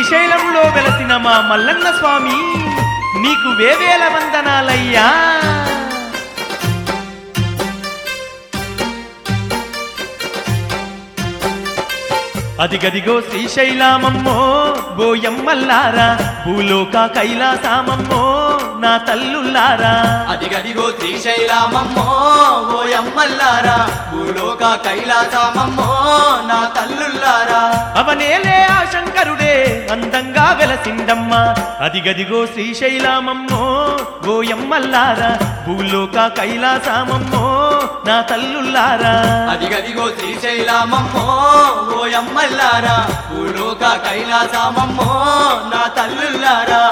శ్రీశైలంలో వెలసిన మా మల్లన్న స్వామి నీకు వేవేల వందనాలయ్యా అదిగదిగో శ్రీశైలామమ్మో బోయమ్మల్లారా భూలోక కైలాసామమ్మో నా తల్లుల్లారా అదిగదిగో శ్రీశైలామమ్మో ఓయమ్మల్లారా భూలోక కైలాసమమ్మో నా తల్లుల్లారా అవనేలే ఆ శంకరుడే అందంగా వెలసిందమ్మా అదిగదిగో శ్రీశైలామమ్మో గోయమ్మల్లారా భూలోక కైలాసామమ్మో నా తల్లుల్లారా అదిగదిగో శ్రీశైలామమ్మో ఓయమ్మల్లారా భూలోక కైలాసమమ్మో నా తల్లుల్లారా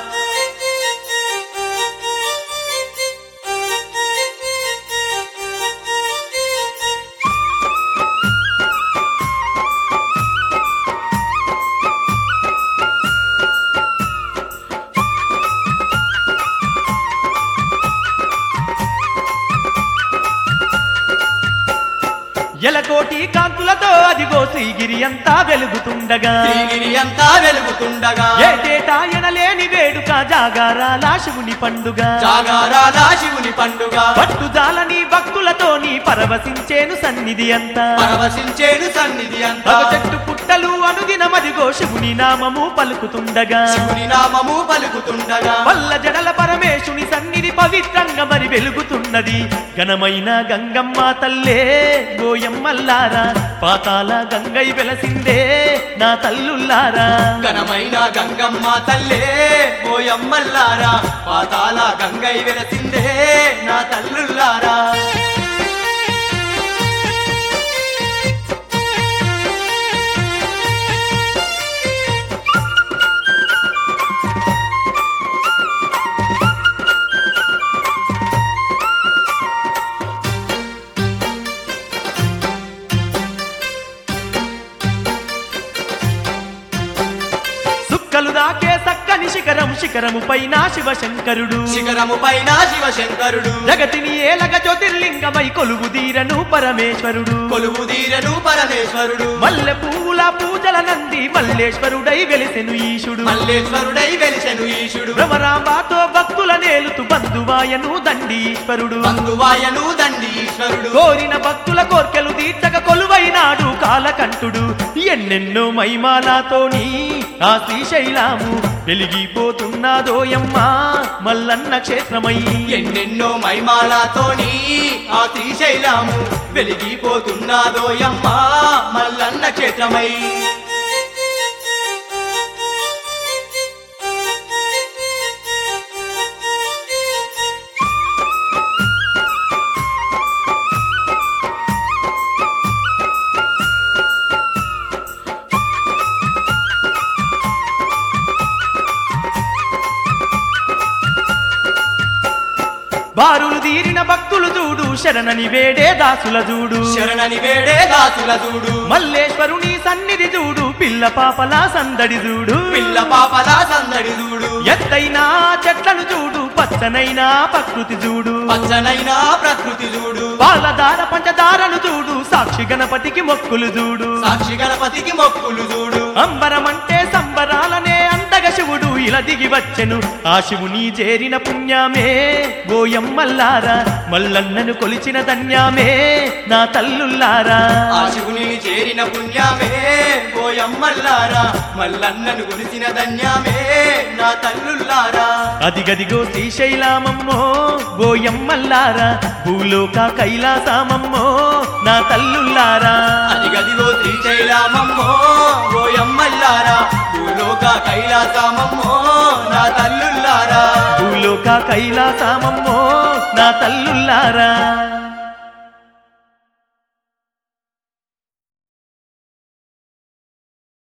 ఎలకోటి కాంతులతో అదిగో శ్రీగిరి అంతా వెలుగుతుండగా శ్రీగిరి అంతా వెలుగుతుండగా ఏటేటా ఎనలేని వేడుక జాగారాల శివుని పండుగ జాగారాల శివుని పండుగ పట్టుదాలని భక్తులతోని పరవశించేను సన్నిధి అంతా పరవశించేను సన్నిధి అంతా ఒక చెట్టు పుట్టలు అనుదినమదిగో శివుని నామము పలుకుతుండగా శివుని నామము పలుకుతుండగా వల్ల జడల పరమేశుని సన్నిధి పవిత్రంగా మరి వెలుగుతున్నది ఘనమైన గంగమ్మ తల్లే గోయమ్మల్లారా పాతాల గంగై వెలసిందే నా తల్లుల్లారా ఘనమైన గంగమ్మ తల్లే ఓయమ్మల్లారా పాతాల గంగై వెలసిందే నా తల్లుల్లారా సుక్కలు దాకే సక్కని శిఖరం శిఖరము పైన శివశంకరుడు శిఖరము పైన శివశంకరుడు జగతిని ఏలగ జ్యోతిర్లింగమై కొలువు తీరను పరమేశ్వరుడు కొలువు తీరను పరమేశ్వరుడు మల్లె పువ్వుల పూజల నంది మల్లేశ్వరుడై వెలిసెను ఈశుడు మల్లేశ్వరుడై వెలిసెను ఈశుడు భ్రమరాంబాతో భక్తుల నేలుతు బంధువాయను దండీశ్వరుడు బంధువాయను దండీశ్వరుడు కోరిన భక్తుల కోర్కెలు తీర్చక కొలువైనాడు కాలకంఠుడు ఎన్నెన్నో మైమాలతోని ఆ శ్రీశైలాము వెలిగిపోతున్నాదోయమ్మా మల్లన్న క్షేత్రమై ఎన్నెన్నో మైమాలతోని ఆ శ్రీశైలము వెలిగిపోతున్నాదోయమ్మా మల్లన్న క్షేత్రమై బారులు తీరిన భక్తులు చూడు శరణని వేడే దాసుల చూడు శరణని వేడే దాసుల చూడు మల్లేశ్వరుని సన్నిధి చూడు పిల్ల పాపల సందడి చూడు పిల్ల పాపల సందడి చూడు ఎత్తైన చెట్లను చూడు పచ్చనైన ప్రకృతి చూడు పచ్చనైన ప్రకృతి చూడు పాలధార పంచదారను చూడు సాక్షి గణపతికి మొక్కులు చూడు సాక్షి గణపతికి మొక్కులు చూడు అంబరమంటే సంబరాలనే అండగ శివుడు ఇలా దిగి వచ్చెను ఆ శివుని చేరిన పుణ్యమే గోయమ్మల్లారా మల్లన్నను కొలిచిన ధన్యామే నా తల్లుల్లారా ఆ శివుని చేరిన పుణ్యమే పోయమ్మల్లారా మల్లన్నను గురిసిన ధన్యమే నా తల్లుల్లారా అదిగదిగో శ్రీశైలామమ్మో గోయమ్మల్లారా భూలోక కైలాసామమ్మో నా తల్లుల్లారా అదిగదిగో శ్రీశైలామమ్మో ఓయమ్మల్లారా భూలోక కైలాసమమ్మో నా తల్లుల్లారా భూలోక కైలాసామమ్మో నా తల్లుల్లారా